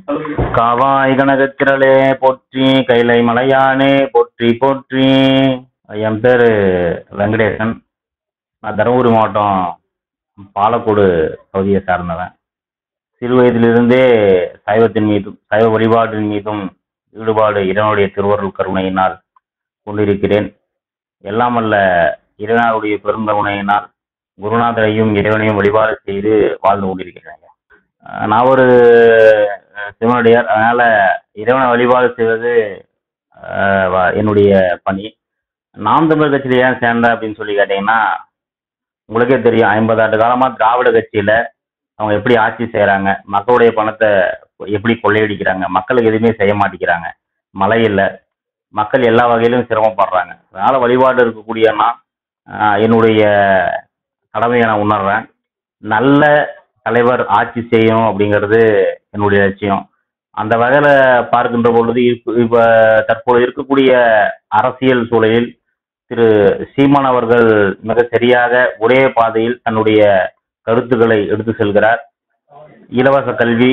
காவாய் கனகத்திரளே போற்றி கைலை மலையானே போற்றி போற்றி என் பேர் வெங்கடேசன் நான் தருமபுரி மாவட்டம் பாலக்கோடு பகுதியை சார்ந்தவன் சிறு வயதிலிருந்தே சைவத்தின் மீதும் சைவ வழிபாட்டின் மீதும் ஈடுபாடு இறைவனுடைய திருவருள் கருணையினால் கொண்டிருக்கிறேன் எல்லாம் அல்ல இறைவனுடைய பெருந்தருணையினால் குருநாதரையும் இறைவனையும் வழிபாடு செய்து வாழ்ந்து கொண்டிருக்கிறேன் அஹ் நான் ஒரு அஹ், சிவனடியார் அதனால இறைவனை வழிபாடு செய்வது அஹ், வ- என்னுடைய பணி நாம் தமிழர் கட்சியில் ஏன் சேர்ந்தேன் அப்படின்னு சொல்லி கேட்டீங்கன்னா உங்களுக்கே தெரியும் ஐம்பது ஆண்டு காலமா திராவிட கட்சியில அவங்க எப்படி ஆட்சி செய்றாங்க மக்களுடைய பணத்தை எப்படி கொள்ளையடிக்கிறாங்க மக்களுக்கு எதுவுமே செய்ய மாட்டேங்கிறாங்க மழை இல்லை மக்கள் எல்லா வகையிலும் சிரமப்படுறாங்க அதனால வழிபாடு இருக்கக்கூடிய நான் ஆஹ், என்னுடைய கடமையை நான் உணர்றேன் நல்ல தலைவர் ஆட்சி செய்யணும் அப்படிங்கிறது என்னுடைய லட்சியம் அந்த வகையில பார்க்கின்ற பொழுது இப்ப இப்ப தற்போது இருக்கக்கூடிய அரசியல் சூழலில் திரு சீமான் அவர்கள் மிக சரியாக ஒரே பாதையில் தன்னுடைய கருத்துக்களை எடுத்து செல்கிறார் இலவச கல்வி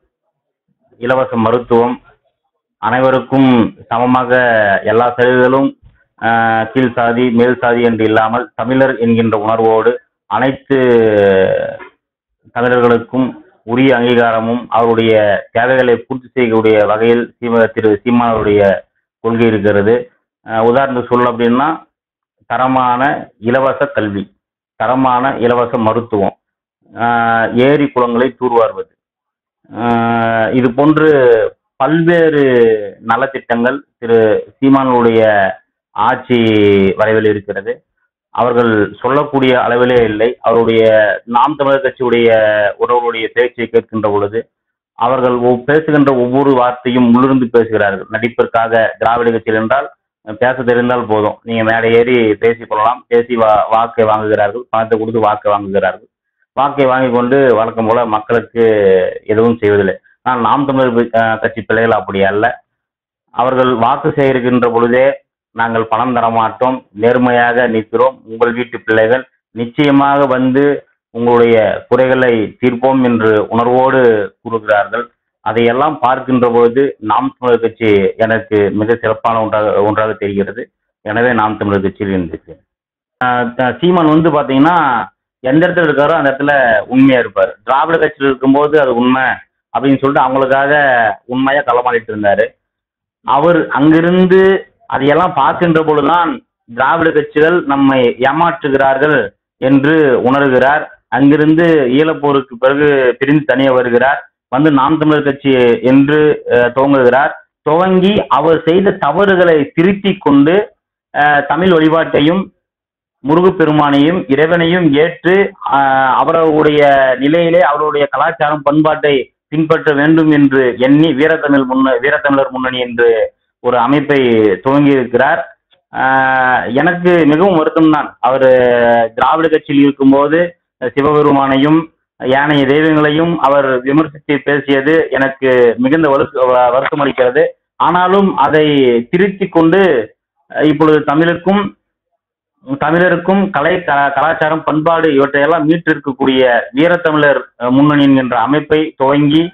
இலவச மருத்துவம் அனைவருக்கும் சமமாக எல்லா சலுகைகளும் ஆஹ், கீழ் சாதி மேல் சாதி என்று இல்லாமல் தமிழர் என்கின்ற உணர்வோடு அனைத்து தமிழர்களுக்கும் உரிய அங்கீகாரமும் அவருடைய தேவைகளை பூர்த்தி செய்யக்கூடிய வகையில் சீம திரு சீமானவருடைய கொள்கை இருக்கிறது ஆஹ், உதாரணத்துக்கு சொல்ல அப்படின்னா தரமான இலவச கல்வி தரமான இலவச மருத்துவம் ஆஹ், ஏரி குளங்களை தூர்வாருவது ஆஹ், இது போன்று பல்வேறு நலத்திட்டங்கள் திரு சீமானுடைய ஆட்சி வரைவில் இருக்கிறது அவர்கள் சொல்லக்கூடிய அளவிலே இல்லை அவருடைய நாம் தமிழர் கட்சியுடைய உறவுடைய பேச்சை கேட்கின்ற பொழுது அவர்கள் ஒவ்- பேசுகின்ற ஒவ்வொரு வார்த்தையும் உள்ளிருந்து பேசுகிறார்கள் நடிப்பிற்காக திராவிட கட்சியில் என்றால் பேச தெரிந்தால் போதும் நீங்க மேடை ஏறி பேசிக் கொள்ளலாம் பேசி வா வாக்கை வாங்குகிறார்கள் பணத்தை கொடுத்து வாக்கை வாங்குகிறார்கள் வாக்கை வாங்கி கொண்டு வழக்கம் போல மக்களுக்கு எதுவும் செய்வதில்லை ஆனால் நாம் தமிழர் பி- அஹ் கட்சி பிள்ளைகள் அப்படி அல்ல அவர்கள் வாக்கு சேகரிக்கின்ற பொழுதே நாங்கள் பணம் தர மாட்டோம் நேர்மையாக நிற்கிறோம் உங்கள் வீட்டு பிள்ளைகள் நிச்சயமாக வந்து உங்களுடைய குறைகளை தீர்ப்போம் என்று உணர்வோடு கூறுகிறார்கள் அதையெல்லாம் பார்க்கின்ற பொழுது நாம் தமிழர் கட்சி எனக்கு மிக சிறப்பான ஒன்றாக ஒன்றாக தெரிகிறது எனவே நாம் தமிழர் கட்சியில் இருந்திருக்கிறேன் ஆஹ் த- சீமான் வந்து பாத்தீங்கன்னா எந்த இடத்துல இருக்காரோ அந்த இடத்துல உண்மையா இருப்பார் திராவிட கட்சியில் இருக்கும்போது அது உண்மை அப்படின்னு சொல்லிட்டு அவங்களுக்காக உண்மையா களமாடிட்டு இருந்தாரு அவர் அங்கிருந்து அதையெல்லாம் பார்க்கின்ற பொழுதுதான் திராவிட கட்சிகள் நம்மை ஏமாற்றுகிறார்கள் என்று உணர்கிறார் அங்கிருந்து ஈழப்போருக்கு பிறகு பிரிந்து தனியே வருகிறார் வந்து நாம் தமிழர் கட்சி என்று அஹ், துவங்குகிறார் துவங்கி அவர் செய்த தவறுகளை திருத்திக் கொண்டு அஹ், தமிழ் வழிபாட்டையும் முருகப்பெருமானையும் இறைவனையும் ஏற்று ஆஹ், அவர்களுடைய நிலையிலே அவருடைய கலாச்சாரம் பண்பாட்டை பின்பற்ற வேண்டும் என்று எண்ணி வீரத்தமிழ் முன்ன வீரத்தமிழர் முன்னணி என்று ஒரு அமைப்பை துவங்கி இருக்கிறார் ஆஹ், எனக்கு மிகவும் வருத்தம் தான் அவர் திராவிட கட்சியில் இருக்கும்போது சிவபெருமானையும் ஏனைய தெய்வங்களையும் அவர் விமர்சித்து பேசியது எனக்கு மிகுந்த வருத்த வருத்தம் அளிக்கிறது ஆனாலும் அதை திருத்தி கொண்டு அஹ், இப்பொழுது தமிழுக்கும் தமிழருக்கும் கலை க- கலாச்சாரம் பண்பாடு இவற்றையெல்லாம் மீட்டிருக்கக்கூடிய வீரத்தமிழர் அஹ், முன்னணி என்கின்ற அமைப்பை துவங்கி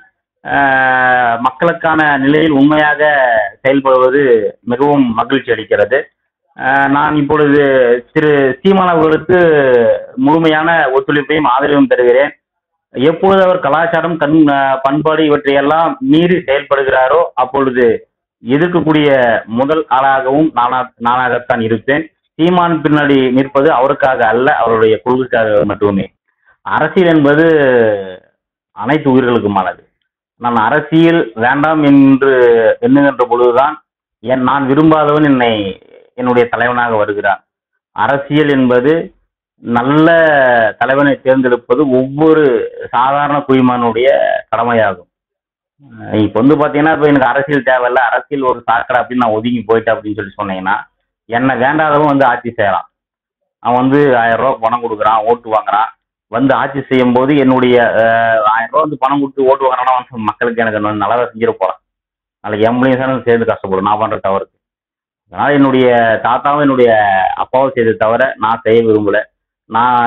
அஹ், மக்களுக்கான நிலையில் உண்மையாக செயல்படுவது மிகவும் மகிழ்ச்சி அளிக்கிறது அஹ், நான் இப்பொழுது திரு சீமான் அவர்களுக்கு முழுமையான ஒத்துழைப்பையும் ஆதரவும் தருகிறேன் எப்பொழுது அவர் கலாச்சாரம் கண் அஹ், பண்பாடு இவற்றையெல்லாம் மீறி செயல்படுகிறாரோ அப்பொழுது எதிர்க்கக்கூடிய முதல் ஆளாகவும் நானா நானாகத்தான் இருப்பேன் சீமான் பின்னாடி நிற்பது அவருக்காக அல்ல அவருடைய கொள்கைக்காக மட்டுமே அரசியல் என்பது அனைத்து உயிர்களுக்குமானது நான் அரசியல் வேண்டாம் என்று எண்ணுகின்ற பொழுதுதான் என் நான் விரும்பாதவன் என்னை என்னுடைய தலைவனாக வருகிறான் அரசியல் என்பது நல்ல தலைவனை தேர்ந்தெடுப்பது ஒவ்வொரு சாதாரண குடிமகனுடைய கடமையாகும் அஹ் இப்ப வந்து பாத்தீங்கன்னா இப்ப எனக்கு அரசியல் தேவையில்ல அரசியல் ஒரு சாக்கடை அப்படின்னு நான் ஒதுங்கி போயிட்டேன் அப்படின்னு சொல்லி சொன்னீங்கன்னா என்னை வேண்டாதவன் வந்து ஆட்சி செய்யலாம் அவன் வந்து ஆயிரம் ரூபா பணம் கொடுக்குறான் ஓட்டு வாங்குறான் வந்து ஆட்சி செய்யும் போது என்னுடைய அஹ், ஆயிரம் ரூபா வந்து பணம் கொடுத்து ஓட்டு வாங்குறான்னா வந்து மக்களுக்கு எனக்கு இன்னும் நல்லதா செஞ்சிட போறான் நாளைக்கு எம்பளையும் சேர்ந்து சேர்ந்து கஷ்டப்படும் நான் பண்ற தவறுக்கு அதனால என்னுடைய தாத்தாவும் என்னுடைய அப்பாவும் செய்த தவிர நான் செய்ய விரும்பல நான்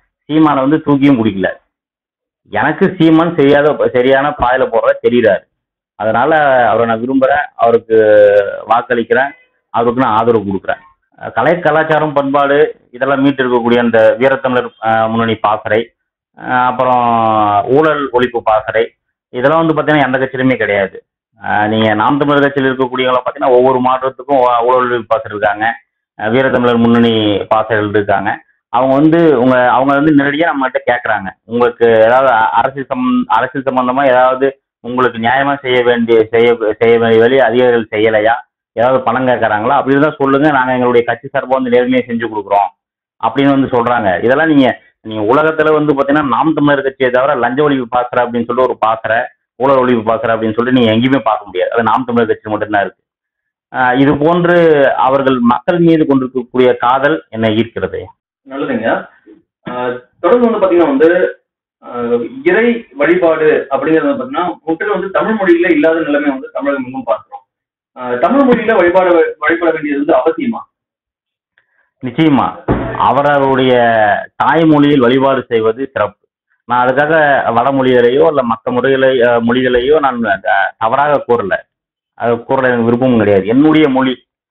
சீமானை வந்து தூக்கியும் குடிக்கல எனக்கு சீமான் சரியாத சரியான பாதையில போடுற தெரியுறாரு அதனால அவரை நான் விரும்புகிறேன் அவருக்கு வாக்களிக்கிறேன் அவருக்கு நான் ஆதரவு கொடுக்குறேன் அஹ் கலை கலாச்சாரம் பண்பாடு இதெல்லாம் மீட்டு இருக்கக்கூடிய அந்த வீரத்தமிழர் அஹ், முன்னணி பாசறை அஹ், அப்புறம் ஊழல் ஒழிப்பு பாசறை இதெல்லாம் வந்து பார்த்தீங்கன்னா எந்த கட்சியிலுமே கிடையாது அஹ், நீங்க நாம் தமிழர் கட்சியில் இருக்கக்கூடியவங்கள பார்த்தீங்கன்னா ஒவ்வொரு மாவட்டத்துக்கும் ஊ- ஊழல் ஒழிப்பு பாசறை இருக்காங்க அஹ், வீரத்தமிழர் முன்னணி பாசறைகள் இருக்காங்க அவங்க வந்து உங்க அவங்க வந்து நேரடியாக நம்மகிட்ட கேட்குறாங்க உங்களுக்கு ஏதாவது அ- அரசியல் சம் அரசியல் சம்பந்தமா ஏதாவது உங்களுக்கு நியாயமா செய்ய வேண்டிய செய்ய செய்ய வேண்டிய வழி அதிகாரிகள் செய்யலையா ஏதாவது பணம் கேட்கறாங்களா அப்படி இருந்தால் சொல்லுங்க நாங்கள் எங்களுடைய கட்சி சார்பாக வந்து நேர்மையாக செஞ்சு கொடுக்குறோம் அப்படின்னு வந்து சொல்றாங்க இதெல்லாம் நீங்க நீங்க உலகத்துல வந்து பாத்தீங்கன்னா நாம் தமிழர் கட்சியை தவிர லஞ்ச ஒழிப்பு பாசறை அப்படின்னு சொல்லிட்டு ஒரு பாசறை ஊழல் ஒழிப்பு பாசறை அப்படின்னு சொல்லிட்டு நீங்க எங்கேயுமே பார்க்க முடியாது அது நாம் தமிழர் கட்சி மட்டும்தான் இருக்கு ஆஹ் இது போன்று அவர்கள் மக்கள் மீது கொண்டிருக்கக்கூடிய காதல் என்னை ஈர்க்கிறது நல்லதுங்க ஆஹ் தொடர்ந்து வந்து பாத்தீங்கன்னா வந்து ஆஹ் இறை வழிபாடு அப்படிங்கிறது வந்து பாத்தீங்கன்னா முற்றிலும் வந்து தமிழ் மொழியில இல்லாத நிலைமை வந்து தமிழகம் எங்கும் பார்க்கிறோம் ஆஹ் தமிழ் மொழியில வழிபாடு வழிபட வேண்டியது வந்து அவசியமா நிச்சயமா அவரவருடைய தாய்மொழியில் வழிபாடு செய்வது சிறப்பு நான் அதுக்காக வடமொழிகளையோ இல்லை மற்ற முறைகளை அஹ், மொழிகளையோ நான் அஹ், தவறாக கூறல அது கூறல எனக்கு விருப்பமும் கிடையாது என்னுடைய மொழி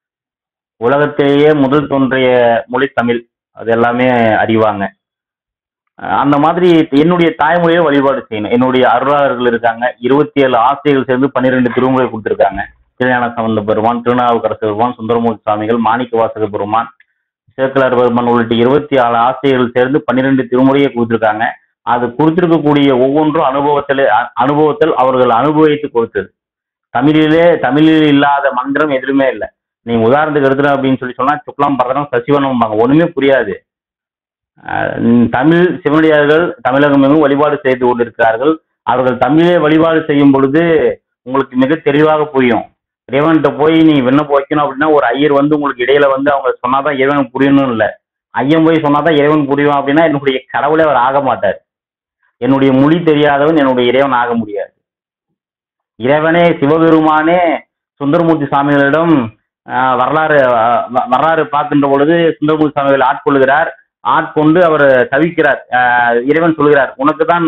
உலகத்திலேயே முதல் தோன்றிய மொழி தமிழ் அது எல்லாமே அறிவாங்க அஹ், அந்த மாதிரி என்னுடைய தாய்மொழியை வழிபாடு செய்யணும் என்னுடைய அருளாளர்கள் இருக்காங்க இருபத்தி ஏழு ஆசிரியர்கள் சேர்ந்து பன்னிரெண்டு திருமுறை கொடுத்துருக்காங்க திருஞான சம்பந்த பெருமான் திருநாவுக்கரசு பெருமான் சுந்தரமூர்த்தி சுவாமிகள் மாணிக்க வாசக பெருமான் சேக்கலார் பெருமான் உள்ளிட்ட இருபத்தி ஆறு ஆசிரியர்கள் சேர்ந்து பன்னிரெண்டு திருமுறையை கொடுத்துருக்காங்க அது கொடுத்திருக்கக்கூடிய ஒவ்வொன்றும் அனுபவத்தில் அ- அனுபவத்தில் அவர்கள் அனுபவித்து கொடுத்தது தமிழிலே தமிழில் இல்லாத மந்திரம் எதுவுமே இல்லை நீங்க உதாரணத்துக்கு எடுத்துட்டோம் அப்படின்னு சொல்லி சொன்னா சுக்லாம் பரதனம் சசிவனம்பாங்க ஒண்ணுமே புரியாது அஹ் உம் தமிழ் சிவனடியார்கள் தமிழகம் எங்கும் வழிபாடு செய்து கொண்டிருக்கிறார்கள் அவர்கள் தமிழே வழிபாடு செய்யும் பொழுது உங்களுக்கு மிக தெளிவாக புரியும் இறைவன்கிட்ட போய் நீ விண்ணப்பம் வைக்கணும் அப்படின்னா ஒரு ஐயர் வந்து உங்களுக்கு இடையில வந்து அவங்க சொன்னாதான் இறைவன் புரியணும் இல்லை ஐயன் போய் சொன்னாதான் இறைவன் புரியும் அப்படின்னா என்னுடைய கடவுளே அவர் ஆக மாட்டார் என்னுடைய மொழி தெரியாதவன் என்னுடைய இறைவன் ஆக முடியாது இறைவனே சிவபெருமானே சுந்தரமூர்த்தி சுவாமிகளிடம் ஆஹ், வரலாறு ஆஹ், வ- வரலாறு பார்க்கின்ற பொழுது சுந்தரமூர்த்தி சுவாமிகள் ஆட்கொள்கிறார் ஆட்கொண்டு அவர் தவிக்கிறார் ஆஹ், இறைவன் சொல்கிறார் உனக்கு தான்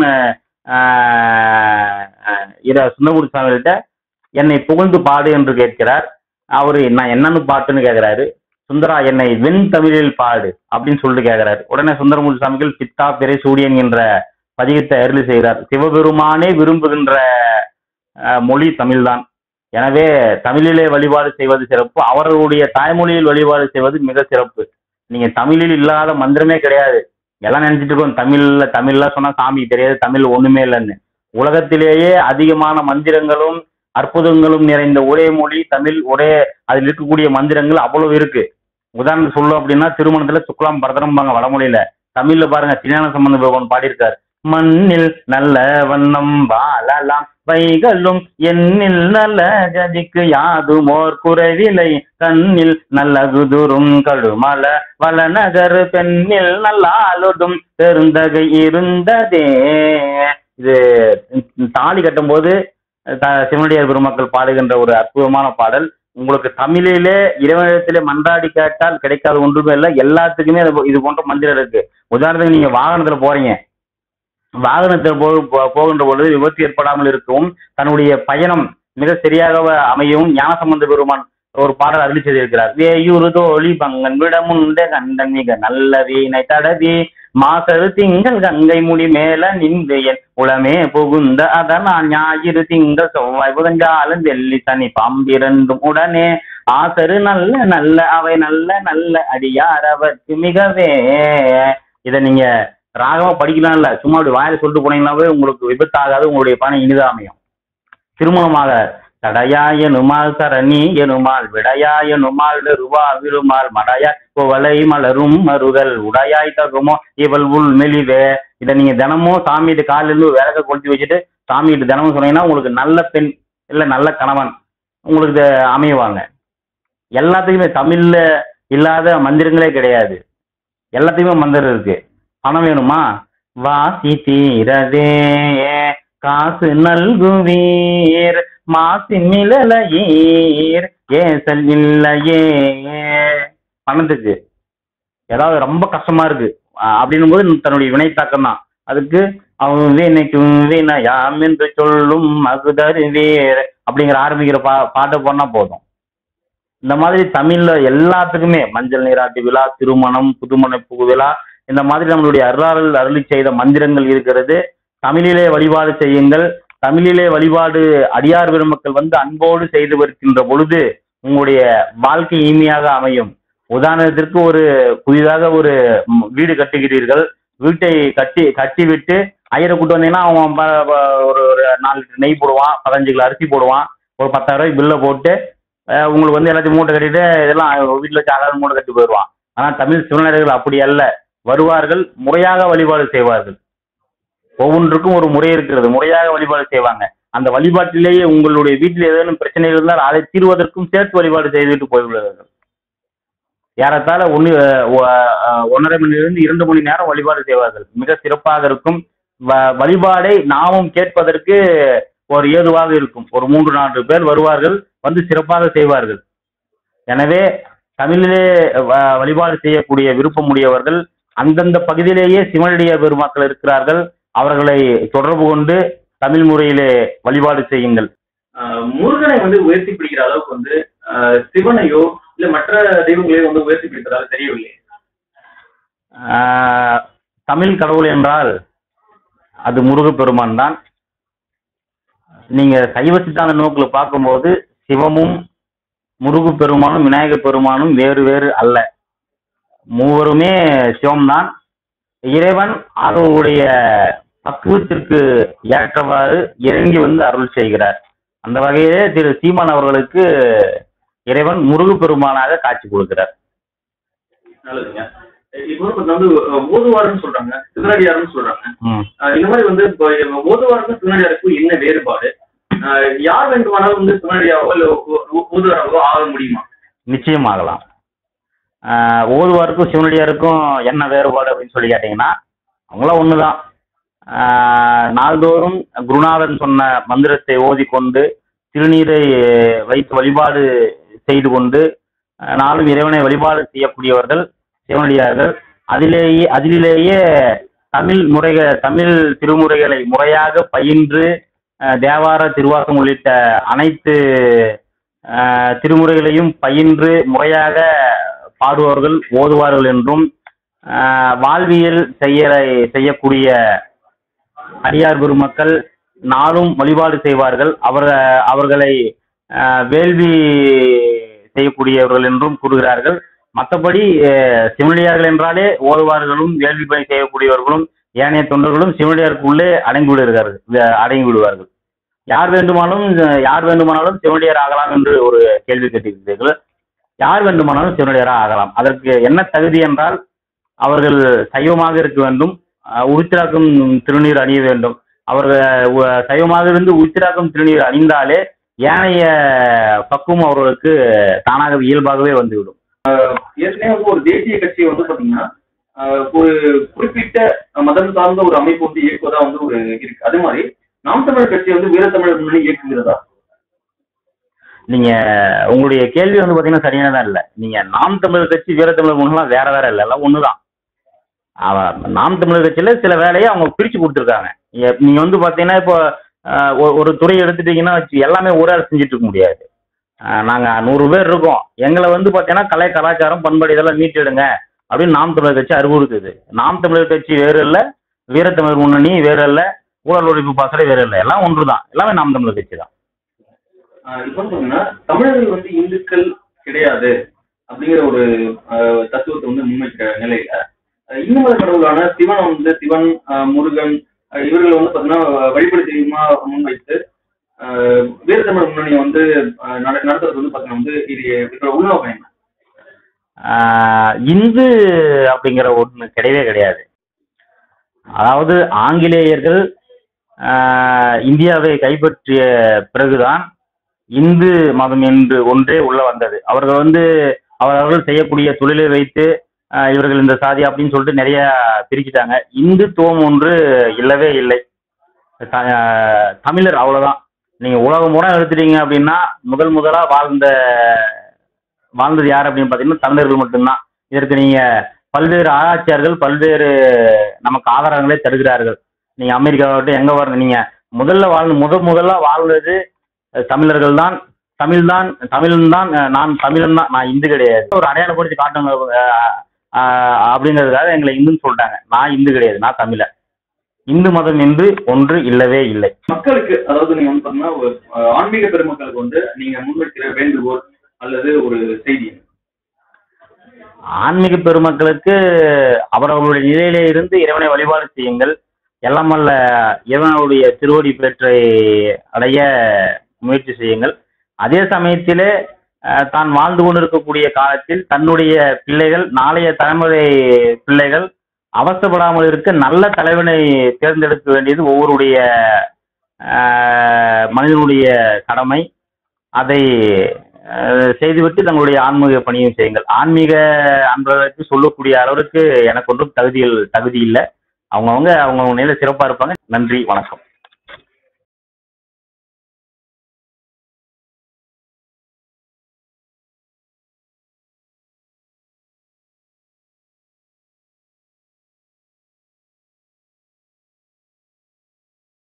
சுந்தரமூர்த்தி சுவாமிகள்கிட்ட என்னை புகழ்ந்து பாடு என்று கேட்கிறார் அவரு நான் என்னன்னு பாட்டுன்னு கேட்கிறாரு சுந்தரா என்னை வெண் தமிழில் பாடு அப்படின்னு சொல்லிட்டு கேட்கிறாரு உடனே சுந்தரமூர்த்தி சுவாமிகள் சித்தா பிறை சூரியன் என்ற பதிகத்தை அருளி செய்கிறார் சிவபெருமானே விரும்புகின்ற அஹ், மொழி தமிழ்தான் எனவே தமிழிலே வழிபாடு செய்வது சிறப்பு அவர்களுடைய தாய்மொழியில் வழிபாடு செய்வது மிக சிறப்பு நீங்க தமிழில் இல்லாத மந்திரமே கிடையாது எல்லாம் நினைச்சிட்டு இருக்கோம் தமிழ்ல தமிழ்ல சொன்னா சாமிக்கு தெரியாது தமிழ் ஒண்ணுமே இல்லைன்னு உலகத்திலேயே அதிகமான மந்திரங்களும் அற்புதங்களும் நிறைந்த ஒரே மொழி தமிழ் ஒரே அதில் இருக்கக்கூடிய மந்திரங்கள் அவ்வளவு இருக்கு உதாரணத்துக்கு சொல்லும் அப்படின்னா திருமணத்துல சுக்லாம் பரதனம்பாங்க வடமொழியில தமிழ்ல பாருங்க திருஞான சம்பந்த பகவான் பாடியிருக்கார் மண்ணில் நல்ல வண்ணம் வாழலாம் வைகளும் எண்ணில் நல்ல ஜதிக்கு யாதுமோர் குறைவிலை கண்ணில் நல்ல குதுரும் கடுமல வளநகர் பெண்ணில் நல்லாலொடும் பெருந்தகை இருந்ததே இது தாலி கட்டும்போது த- சிவனடியார் பெருமக்கள் பாடுகின்ற ஒரு அற்புதமான பாடல் உங்களுக்கு தமிழிலே இறைவனிடத்திலே மன்றாடி கேட்டால் கிடைக்காத ஒன்றுமே இல்லை எல்லாத்துக்குமே அது போ- இது போன்ற மந்திரம் இருக்கு உதாரணத்துக்கு நீங்க வாகனத்துல போறீங்க வாகனத்தில் போ போ- போகின்ற பொழுது விபத்து ஏற்படாமல் இருக்கவும் தன்னுடைய பயணம் மிக சரியாக அமையவும் ஞானசம்பந்த பெருமான் ஒரு பாடல் அருளி செய்திருக்கிறார் வேயூரு தோழி பங்கன் விடமுண்ட கண்டன் மிக நல்ல வீணை தடவி மாசரு திங்கள் கங்கை முடி மேல நின்று என் உளமே புகுந்த அதனால் ஞாயிறு திங்கள் செவ்வாய் புதஞ்சாலும் வெள்ளி சனி பாம்பிரண்டும் உடனே ஆசரு நல்ல நல்ல அவை நல்ல நல்ல அடியார் அவர்க்கு மிகவே இதை நீங்க ராகமா படிக்கலாம் இல்ல சும்மா அப்படி வாயில சொல்லிட்டு போனீங்கன்னாவே உங்களுக்கு விபத்தாகாது உங்களுடைய பணம் இனிதா அமையும் திருமணமாக தடையா எனுமால் சரணி எனுமால் விடையா எனுமால் ருவா விருமால் மடையாய் குவளை மலரும் மருகல் உடையாய் தகுமோ இவள் உள் மெலிவே இதை நீங்க தினமும் சாமிகிட்ட காலில இருந்து விறக கொளுத்தி வச்சுட்டு சாமிகிட்ட தினமும் சொன்னீங்கன்னா உங்களுக்கு நல்ல பெண் இல்ல நல்ல கணவன் உங்களுக்கு இது அமைவாங்க எல்லாத்துக்குமே தமிழ்ல இல்லாத மந்திரங்களே கிடையாது எல்லாத்துக்குமே மந்திரம் இருக்கு பணம் வேணுமா வாசி தீரதே காசு நல்குவீர் மாசின் நிழலையீர் ஏசல் இல்லையே பணத்துக்கு ஏதாவது ரொம்ப கஷ்டமா இருக்கு அஹ் அப்படின்னும் போது தன்னுடைய வினைத்தாக்கம் தான் அதுக்கு அவன் வினைக்கும் வினையாம் என்று சொல்லும் மகுதரு வேற அப்படிங்கிற ஆரம்பிக்கிற பா பாட்டை பண்ணா போதும் இந்த மாதிரி தமிழ்ல எல்லாத்துக்குமே மஞ்சள் நீராட்டு விழா திருமணம் புதுமண விழா இந்த மாதிரி நம்மளுடைய அருளாளர்கள் அருளி செய்த மந்திரங்கள் இருக்கிறது தமிழிலே வழிபாடு செய்யுங்கள் தமிழிலே வழிபாடு அடியார் பெருமக்கள் வந்து அன்போடு செய்து வருகின்ற பொழுது உங்களுடைய வாழ்க்கை இனிமையாக அமையும் உதாரணத்திற்கு ஒரு புதிதாக ஒரு ம், வீடு கட்டுகிறீர்கள் வீட்டை கட்டி கட்டி விட்டு ஐயரை கூட்டு வந்தீங்கன்னா அவன் ப- ப- ஒரு ஒரு நாலு லிட்டர் நெய் போடுவான் பதினஞ்சு கிலோ அரிசி போடுவான் ஒரு பத்தாயிரம் ரூபாய் பில்லை போட்டு அஹ், உங்களுக்கு வந்து எல்லாத்தையும் மூட்டை கட்டிட்டு இதெல்லாம் வீட்டில் வச்சு அழகாக மூட்டை கட்டி போயிடுவான் ஆனால் தமிழ் சிவனடிகள் அப்படி அல்ல வருவார்கள் முறையாக வழிபாடு செய்வார்கள் ஒவ்வொன்றுக்கும் ஒரு முறை இருக்கிறது முறையாக வழிபாடு செய்வாங்க அந்த வழிபாட்டிலேயே உங்களுடைய வீட்டில் ஏதேனும் பிரச்சனை இருந்தால் அதை தீர்வதற்கும் சேர்த்து வழிபாடு செய்துவிட்டு போய்விடுவார்கள் ஏறத்தாழ ஒன்று ஒன்றரை மணிலிருந்து இரண்டு மணி நேரம் வழிபாடு செய்வார்கள் மிக சிறப்பாக இருக்கும் வ- வழிபாடை நாமும் கேட்பதற்கு ஒரு ஏதுவாக இருக்கும் ஒரு மூன்று நான்கு பேர் வருவார்கள் வந்து சிறப்பாக செய்வார்கள் எனவே தமிழிலே வ- வழிபாடு செய்யக்கூடிய விருப்பமுடையவர்கள் அந்தந்த பகுதியிலேயே சிவனடிய பெருமக்கள் இருக்கிறார்கள் அவர்களை தொடர்பு கொண்டு தமிழ் முறையிலே வழிபாடு செய்யுங்கள் ஆஹ் முருகனை வந்து உயர்த்தி பிடிக்கிற அளவுக்கு வந்து ஆஹ் சிவனையோ இல்ல மற்ற தெய்வங்களையோ வந்து உயர்த்தி பிடிக்கிறதாக தெரியவில்லை ஆஹ், தமிழ் கடவுள் என்றால் அது முருகப்பெருமான் தான் நீங்க சைவ சித்தாந்த நோக்கில் பார்க்கும்போது சிவமும் முருகப்பெருமானும் விநாயகப் பெருமானும் வேறு வேறு அல்ல மூவருமே சிவம்தான் இறைவன் அவருடைய பக்குவத்திற்கு ஏற்றவாறு இறங்கி வந்து அருள் செய்கிறார் அந்த வகையிலே திரு சீமான் அவர்களுக்கு இறைவன் முருகப்பெருமானாக காட்சி கொடுக்கிறார் நல்லதுங்க இப்போ வந்து கொஞ்சம் வந்து ஓதுவாருன்னு சொல்றாங்க சிவனடியாருன்னு சொல்றாங்க ம் ஆஹ் இந்த மாதிரி வந்து இப்போ ஓதுவாருக்கும் சிவனடியாருக்கும் என்ன வேறுபாடு ஆஹ் யார் வேண்டுமானாலும் வந்து சிவனடியாவோ இல்ல ஓ- ஓ- ஓதுவாராவோ ஆக முடியுமா நிச்சயமாகலாம் ஆஹ் ஓதுவாருக்கும் சிவனடியாருக்கும் என்ன வேறுபாடு அப்படின்னு சொல்லி கேட்டிங்கன்னா அவங்களாம் ஒன்று தான் நாள்தோறும் குருநாதன் சொன்ன மந்திரத்தை ஓதிக்கொண்டு திருநீரை வைத்து வழிபாடு செய்து கொண்டு ஆஹ் நாளும் இறைவனை வழிபாடு செய்யக்கூடியவர்கள் சிவனடியார்கள் அதிலேயே அதிலேயே தமிழ் முறைகள் தமிழ் திருமுறைகளை முறையாக பயின்று ஆஹ் தேவார திருவாசம் உள்ளிட்ட அனைத்து ஆஹ் திருமுறைகளையும் பயின்று முறையாக பாடுவார்கள் ஓதுவார்கள் என்றும் ஆஹ் வாழ்வியல் செய்ய செய்யக்கூடிய அடியார் பெருமக்கள் நாளும் வழிபாடு செய்வார்கள் அவர் அவர்களை ஆஹ் வேள்வி செய்யக்கூடியவர்கள் என்றும் கூறுகிறார்கள் மற்றபடி அஹ் சிவனடியார்கள் என்றாலே ஓதுவார்களும் வேள்வி பணி செய்யக்கூடியவர்களும் ஏனைய தொண்டர்களும் சிவனடியாருக்குள்ளே அடங்கி விடுகிறார்கள் வே- அடங்கி விடுவார்கள் யார் வேண்டுமானாலும் யார் வேண்டுமானாலும் சிவனடியார் ஆகலாம் என்று ஒரு கேள்வி கேட்டிருக்கிறீர்கள் யார் வேண்டுமானாலும் சிவனடியாராக ஆகலாம் அதற்கு என்ன தகுதி என்றால் அவர்கள் சைவமாக இருக்க வேண்டும் அஹ் உருத்திராக்கும் திருநீர் அணிய வேண்டும் அவர்கள் உ- சைவமாக இருந்து உருத்திராக்கும் திருநீர் அணிந்தாலே ஏனைய பக்குவம் அவர்களுக்கு தானாக இயல்பாகவே வந்துவிடும் ஏற்கனவே வந்து ஒரு தேசிய கட்சி வந்து பாத்தீங்கன்னா ஆஹ் ஒரு குறிப்பிட்ட மதம் சார்ந்த ஒரு அமைப்பு வந்து இயக்குவதா வந்து ஒரு இருக்கு அது மாதிரி நாம் தமிழர் கட்சி வந்து வீரத்தமிழர் முன்னணி இயக்குகிறதா நீங்க உங்களுடைய கேள்வி வந்து பாத்தீங்கன்னா சரியானதா இல்ல நீங்க நாம் தமிழர் கட்சி வீர தமிழர் முன்னெல்லாம் வேற வேற இல்ல எல்லாம் ஒண்ணுதான் அவ- நாம் தமிழர் கட்சியில சில வேலையை அவங்க பிரிச்சு கொடுத்துருக்காங்க எ- நீங்க வந்து பாத்தீங்கன்னா இப்போ ஆஹ், ஒ- ஒரு துறை எடுத்துட்டீங்கன்னா வச்சு எல்லாமே ஒரு ஆள் செஞ்சுட்டு இருக்க முடியாது ஆஹ், நாங்க நூறு பேர் இருக்கோம் எங்களை வந்து பாத்தீங்கன்னா கலை கலாச்சாரம் பண்பாடு இதெல்லாம் மீட்டெடுங்க அப்படின்னு நாம் தமிழர் கட்சி அறிவுறுத்துது நாம் தமிழர் கட்சி வேறு இல்ல வீரத்தமிழர் முன்னணி வேறு இல்ல ஊழல் ஒழிப்பு பாசறை வேறு இல்லை எல்லாம் ஒன்று தான் எல்லாமே நாம் தமிழர் கட்சி தான் ஆஹ் இப்ப வந்து பாத்தீங்கன்னா தமிழர்கள் வந்து இந்துக்கள் கிடையாது அப்படிங்கிற ஒரு ஆஹ், தத்துவத்தை வந்து முன்வைக்கிற நிலையில ஆஹ், இந்து மத கடவுளான சிவனை வந்து சிவன் ஆஹ், முருகன் ஆஹ், இவர்களை வந்து பாத்தீங்கன்னா வழிபாடு தெய்வமா முன்வைத்து ஆஹ், வீரத்தமிழர் முன்னணியை வந்து ஆஹ், நட- நடத்துறது வந்து பாத்தீங்கன்னா வந்து இது இதோட உள்நோக்கம் என்ன ஆஹ் இந்து அப்படிங்கிற ஒன்று கிடையவே கிடையாது அதாவது ஆங்கிலேயர்கள் ஆஹ் இந்தியாவை கைப்பற்றிய பிறகுதான் இந்து மதம் என்று ஒன்றே உள்ள வந்தது அவர்கள் வந்து அவர்கள் செய்யக்கூடிய தொழிலை வைத்து ஆஹ் இவர்கள் இந்த சாதி அப்படின்னு சொல்லிட்டு நிறைய பிரிச்சுட்டாங்க இந்துத்துவம் ஒன்று இல்லவே இல்லை த- ஆஹ் தமிழர் அவ்வளவுதான் நீங்க உலகம் முறை எடுத்துட்டீங்க அப்படின்னா முதல் முதலா வாழ்ந்த வாழ்ந்தது யார் அப்படின்னு பார்த்தீங்கன்னா தமிழர்கள் மட்டும்தான் இதற்கு நீங்க பல்வேறு ஆராய்ச்சியாளர்கள் பல்வேறு நமக்கு ஆதாரங்களை தருகிறார்கள் நீங்க அமெரிக்காவாகட்டும் எங்க வரணும் நீங்க முதல்ல வாழ்ந்து முத முதல்ல வாழ்ந்தது தமிழர்கள் தான் தமிழ் தான் தமிழன் தான் அஹ், நான் தமிழன் தான் நான் இந்து கிடையாது ஒரு அடையாளப்படுத்தி காட்டுங்க அஹ், அஹ், அப்படிங்கிறதுக்காக எங்களை இந்துன்னு சொல்லிட்டாங்க நான் இந்து கிடையாது நான் தமிழன் இந்து மதம் என்று ஒன்று இல்லவே இல்லை மக்களுக்கு அதாவது நீங்க வந்து பாத்தீங்கன்னா ஒரு, அஹ், ஆன்மீக பெருமக்களுக்கு வந்து நீங்க முன்வைக்கிற வேண்டுகோள் அல்லது ஒரு செய்தி ஆன்மீக பெருமக்களுக்கு அவரவர்களுடைய நிலையிலே இருந்து இறைவனை வழிபாடு செய்யுங்கள் எல்லாம் வல்ல இறைவனுடைய திருவடி பெற்றை அடைய முயற்சி செய்யுங்கள் அதே சமயத்திலே அஹ், தான் வாழ்ந்து கொண்டிருக்கக்கூடிய காலத்தில் தன்னுடைய பிள்ளைகள் நாளைய தலைமுறை பிள்ளைகள் அவசப்படாமல் இருக்க நல்ல தலைவனை தேர்ந்தெடுக்க வேண்டியது ஒவ்வொருடைய அஹ், மனிதனுடைய கடமை அதை அஹ், செய்துவிட்டு தங்களுடைய ஆன்மீக பணியும் செய்யுங்கள் ஆன்மீக அன்பர்களுக்கு சொல்லக்கூடிய அளவிற்கு எனக்கு ஒன்றும் தகுதியில் தகுதி இல்லை அவங்கவுங்க அவங்கவுங்க நிலையில சிறப்பாக இருப்பாங்க நன்றி வணக்கம்